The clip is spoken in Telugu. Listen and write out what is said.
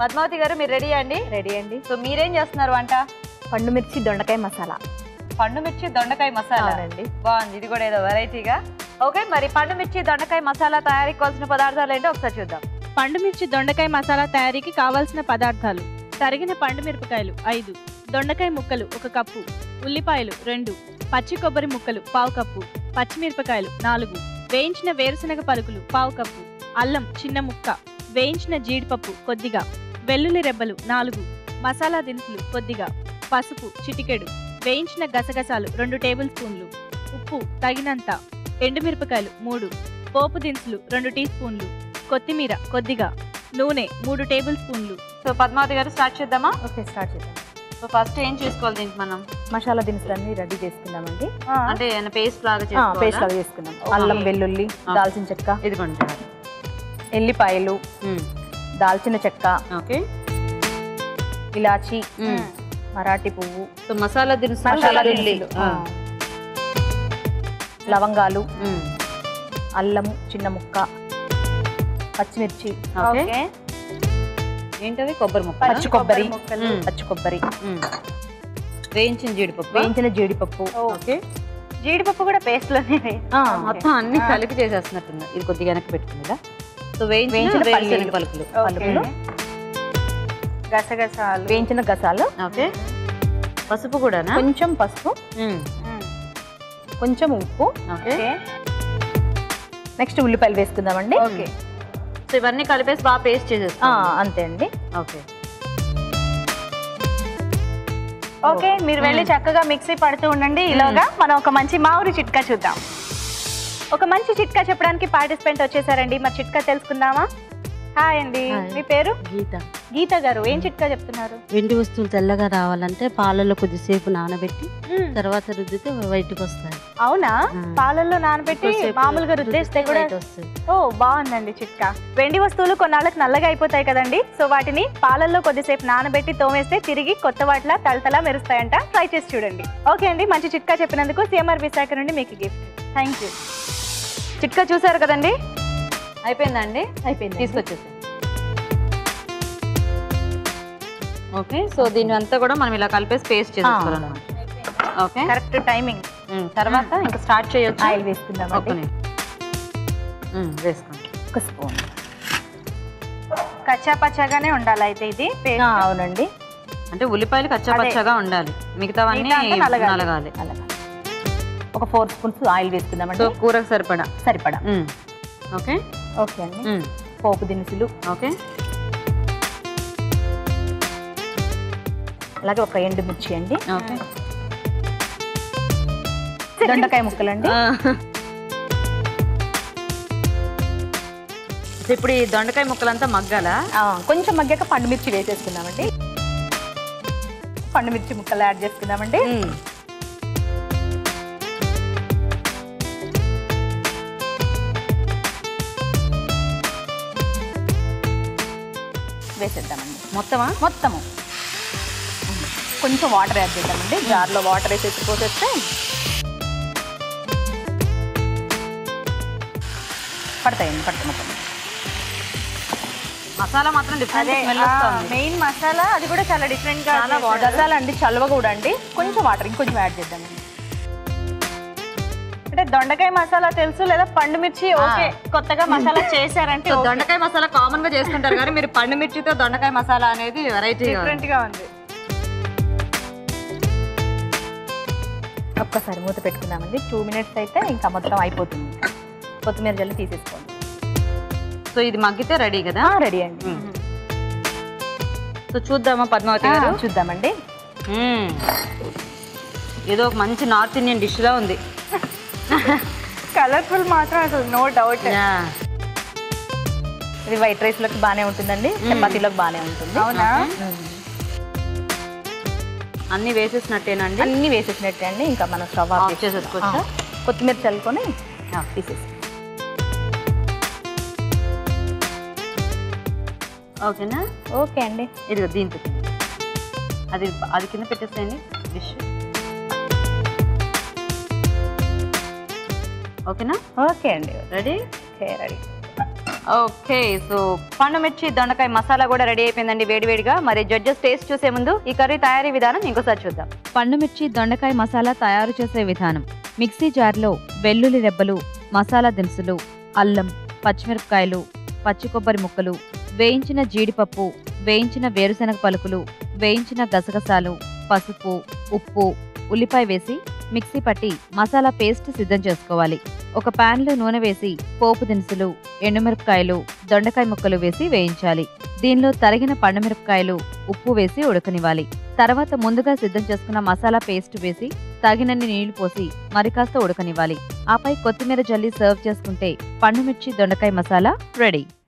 పద్మావతి గారు మీరు రెడీ అండి రెడీ అండి సో మీరేం చేస్తున్నారు వంట పండు మిర్చి దొండకాయ మసాలా పండు మిర్చి దొండకాయ మసాలా అవునండి బాగుంది ఇది కూడా ఏదో వెరైటీగా ఓకే మరి పండు మిర్చి దొండకాయ మసాలా తయారీకి కావాల్సిన పదార్థాలు ఏంటో ఒకసారి చూద్దాం పండు మిర్చి దొండకాయ మసాలా తయారీకి కావాల్సిన పదార్థాలు తరిగిన పండు మిరపకాయలు ఐదు దొండకాయ ముక్కలు ఒక కప్పు ఉల్లిపాయలు రెండు పచ్చి కొబ్బరి ముక్కలు పావు కప్పు పచ్చిమిరపకాయలు నాలుగు వేయించిన వేరుశనగ పలుకులు పావు కప్పు అల్లం చిన్న ముక్క వేయించిన జీడిపప్పు కొద్దిగా వెల్లుల్లి రెబ్బలు నాలుగు మసాలా దినుసులు కొద్దిగా పసుపు చిటికెడు వేయించిన గసగసాలు రెండు టేబుల్ స్పూన్లు ఉప్పు తగినంత ఎండుమిరపకాయలు మూడు పోపు దినుసులు రెండు టీ స్పూన్లు కొత్తిమీర కొద్దిగా నూనె మూడు టేబుల్ స్పూన్లు సో పద్మావతి గారు స్టార్ట్ చేద్దామా ఓకే స్టార్ట్ చేద్దాం సో ఫస్ట్ ఏం చేసుకోవాలి దీనికి మనం మసాలా దినుసులన్నీ రెడీ చేసుకుందామండి అంటే పేస్ట్ లాగా పేస్ట్ చేసుకోవాలా లాగా చేసుకుందాం అల్లం వెల్లుల్లి ఆ. దాల్చిన చెక్క ఇదిగోండి ఎల్లిపాయలు దాల్చిన చెక్క ఓకే ఇలాచి మరాఠీ పువ్వు సో మసాలా దినుసు మసాలా వెల్లుల్లి. దినుసులు ఆ. ఆ. లవంగాలు మ్మ్. అల్లం చిన్న ముక్క పచ్చిమిర్చి ఓకే ఏంటవి కొబ్బరి ముక్క పచ్చి కొబ్బరి మ్మ్. పచ్చి కొబ్బరి వేయించిన జీడిపప్పు వేయించిన జీడిపప్పు ఓకే జీడిపప్పు కూడా పేస్ట్ లోనే ఆ, మొత్తం అన్ని కలిపి చేసేస్తున్నట్టుంది ఇది కొద్దిగా వెనక్కి పెట్టుకుందా సో వేయించిన వేయించిన వేరుశనగ పల్లీలు. పలుకులు పలుకులు గసగసాలు వేయించిన గసాలు ఓకే పసుపు కూడానా కొంచెం పసుపు మ్మ్. కొంచెం ఉప్పు ఓకే నెక్స్ట్ ఉల్లిపాయలు వేసుకుందామండి ఓకే సో ఇవన్నీ కలిపేసి బాగా పేస్ట్ ఆ, చేసేస్తాం అంతే అండి ఓకే ఓకే మీరు వెళ్ళి చక్కగా మిక్సీ పడుతూ ఉండండి ఈలోగా మనం ఒక మంచి మామిడి చిట్కా చూద్దాం ఒక మంచి చిట్కా చెప్పడానికి పార్టిసిపెంట్ వచ్చేసారండి మరి చిట్కా తెలుసుకుందామా హాయ్ అండి హాయ్. మీ పేరు గీత గీత గారు ఏం చిట్కా చెప్తున్నారు వెండి వస్తువులు తెల్లగా రావాలంటే పాలలో కొద్దిసేపు నానబెట్టి తర్వాత రుద్దితే బయటకు వస్తాయి అవునా ఆ. పాలల్లో నానబెట్టి కొద్దిసేపు మామూలుగా రుద్దేస్తే రుద్దితే కూడా బయట వస్తాయి ఓ బాగుందండి చిట్కా వెండి వస్తువులు కొన్నాళ్ళకి నల్లగా అయిపోతాయి కదండి సో వాటిని పాలల్లో కొద్దిసేపు నానబెట్టి తోమేస్తే తిరిగి కొత్త వాటిలా తలతలా మెరుస్తాయంట ట్రై చేసి చూడండి ఓకే అండి మంచి చిట్కా చెప్పినందుకు సిఎంఆర్ విశాఖ నుండి మీకు గిఫ్ట్ థ్యాంక్ యూ చిట్కా చూసారు కదండి అయిపోయిందండి అయిపోయింది తీసుకొచ్చేసి ఓకే సో దీని అంతా కూడా మనం ఇలా కలిపేసి పేస్ట్ చేసుకోవాలన్నమాట ఓకే కరెక్ట్ టైమింగ్ ఉమ్, తర్వాత ఇంకా స్టార్ట్ చేయొచ్చు ఆయిల్ ఒక్క వేసుకుందామండి నిమిషం. ఉమ్, వేసుకోండి ఒక స్పూన్ కచ్చా పచ్చాగానే ఉండాలి అయితే ఇది ఆ, అవునండి అంటే ఉల్లిపాయలు కచ్చాపచ్చాగా ఉండాలి మిగతావన్నీ మిగతా అంతా నలగాలి. నలగాలి అలాగా ఒక ఫోర్ స్పూన్స్ ఆయిల్ సో వేసుకుందామండి కూరకు సరిపడా సరిపడా ఉమ్, ఓకే ఓకే అండి ఉమ్, పోపు దినుసులు ఓకే అలాగే ఒక ఎండు మిర్చి అండి ఓకే దొండకాయ ముక్కలండి ఆ. సో ఇప్పుడు ఈ దొండకాయ ముక్కలంతా మగ్గాలా ఆ, కొంచెం మగ్గాక పండు మిర్చి వేసేసుకుందామండి పండు మిర్చి ముక్కలు యాడ్ చేసుకుందామండి ఉమ్, వేసేద్దామండి మొత్తమా మొత్తము కొంచెం వాటర్ యాడ్ చేద్దామండి జార్లో వాటర్ వేసేసి పోసేస్తే పడతాయండి పడతాయి మొత్తం మసాలా మాత్రం డిఫరెంట్ అదే స్మెల్ వస్తుంది మెయిన్ మసాలా అది కూడా చాలా డిఫరెంట్ గా చాలా వాటర్ గసాలు అండి చల్వ కూడా అండి కొంచెం వాటర్ ఇంకొంచెం యాడ్ చేద్దామండి అంటే దొండకాయ మసాలా తెలుసు లేదా పండు మిర్చి ఓకే కొత్తగా మసాలా చేశారంటే సో దొండకాయ మసాలా కామన్ గా చేసుకుంటారు కానీ మీరు పండు మిర్చితో దొండకాయ మసాలా అనేది వెరైటీ డిఫరెంట్ గా ఉంది ఒక్కసారి మూత పెట్టుకుందామండి టూ మినిట్స్ అయితే ఇంకా మొత్తం అయిపోతుంది కొత్తిమీర జల్లి తీసేసుకోండి సో ఇది మగ్గితే రెడీ కదా రెడీ అండి సో చూద్దామా పద్మావతి ఆ, గారు చూద్దామండి మ్మ్. ఏదో ఒక మంచి నార్త్ ఇండియన్ డిష్ లా ఉంది కలర్ఫుల్ మాత్రం అసలు నో డౌట్ యా. ఇది వైట్ రైస్ లోకి బాగానే ఉంటుందండి చపాతీలోకి బాగానే ఉంటుంది అవునా మ్మ్. అన్ని వేసేసినట్టేనండి అన్ని వేసేసినట్టే అండి ఇంకా మనం స్టవ్ ఆఫ్ ఆఫ్ చేసేసుకోవచ్చా? ఆ, కొత్తిమీర చల్లుకొని తీసేసి ఓకేనా ఓకే అండి ఇదిగో దీంతో అది అది కింద పెట్టేసేయండి డిష్ ఓకేనా ఓకే అండి ready okay ready okay so పండు మిర్చి దొండకాయ మసాలా కూడా రెడీ అయిపోయిందండి వేడివేడిగా మరి జడ్జెస్ టేస్ట్ చూసే ముందు ఈ కర్రీ తయారీ విధానం ఇంకోసారి చూద్దాం పండు మిర్చి దొండకాయ మసాలా తయారు చేసే విధానం మిక్సీ జార్లో వెల్లుల్లి రెబ్బలు మసాలా దినుసులు అల్లం పచ్చిమిరపకాయలు పచ్చి కొబ్బరి ముక్కలు వేయించిన జీడిపప్పు వేయించిన వేరుశనగ పలుకులు వేయించిన గసగసాలు పసుపు ఉప్పు ఉల్లిపాయ వేసి మిక్సీ పట్టి మసాలా పేస్ట్ సిద్ధం చేసుకోవాలి ఒక ప్యాన్లో నూనె వేసి పోపు దినుసులు ఎండుమిరపకాయలు దొండకాయ ముక్కలు వేసి వేయించాలి దీనిలో తరిగిన పండుమిరపకాయలు ఉప్పు వేసి ఉడకనివ్వాలి తర్వాత ముందుగా సిద్ధం చేసుకున్న మసాలా పేస్ట్ వేసి తగినన్ని నీళ్లు పోసి మరి కాస్త ఉడకనివ్వాలి ఆపై కొత్తిమీర జల్లి సర్వ్ చేసుకుంటే పండుమిర్చి దొండకాయ మసాలా రెడీ